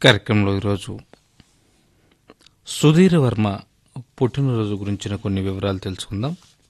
కార్యక్రమంలో ఈరోజు సుధీర్ వర్మ పుట్టినరోజు గురించిన కొన్ని వివరాలు తెలుసుకుందాం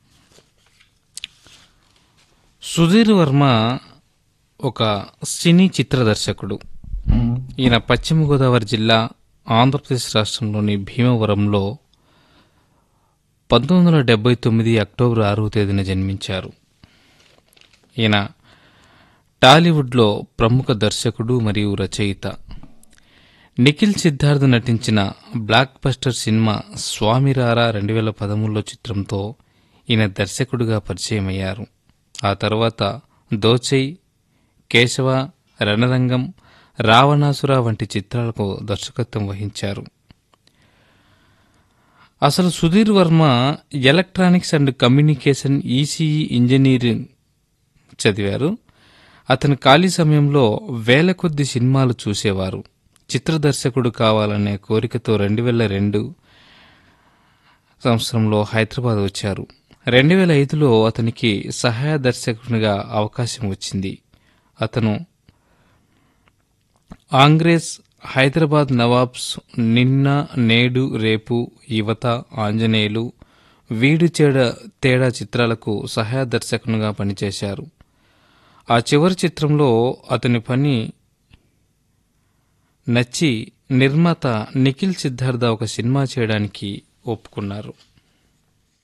సుధీర్ వర్మ ఒక సినీ చిత్ర దర్శకుడు ఈయన పశ్చిమ గోదావరి జిల్లా ఆంధ్రప్రదేశ్ రాష్ట్రంలోని భీమవరంలో పంతొమ్మిది వందల డెబ్బై తొమ్మిది అక్టోబర్ ఆరవ తేదీన జన్మించారు ఈయన టాలీవుడ్లో ప్రముఖ దర్శకుడు మరియు రచయిత నిఖిల్ సిద్ధార్థ్ నటించిన బ్లాక్ బస్టర్ సినిమా స్వామిరారా రెండు వేల పదమూడులో చిత్రంతో ఈయన దర్శకుడిగా పరిచయం అయ్యారు ఆ తర్వాత దోచై కేశవ రణరంగం రావణాసుర వంటి చిత్రాలకు దర్శకత్వం వహించారు అసలు Sudheer Varma electronics and communication ECE engineering చదివారు అతను ఖాళీ సమయంలో వేల కొద్ది సినిమాలు చూసేవారు చిత్ర దర్శకుడు కావాలనే కోరికతో రెండు వేల రెండు సంవత్సరంలో హైదరాబాద్ వచ్చారు రెండు వేల ఐదులో అతనికి సహాయ దర్శకునిగా అవకాశం వచ్చింది అతను ఆంగ్రేస్ హైదరాబాద్ నవాబ్స్ నిన్న నేడు రేపు యువత ఆంజనేయులు వీడు చేడ తేడా చిత్రాలకు సహాయ దర్శకునిగా పనిచేశారు ఆ చివరి చిత్రంలో అతని పని నచ్చి నిర్మాత నిఖిల్ సిద్ధార్థ ఒక సినిమా చేయడానికి ఒప్పుకున్నారు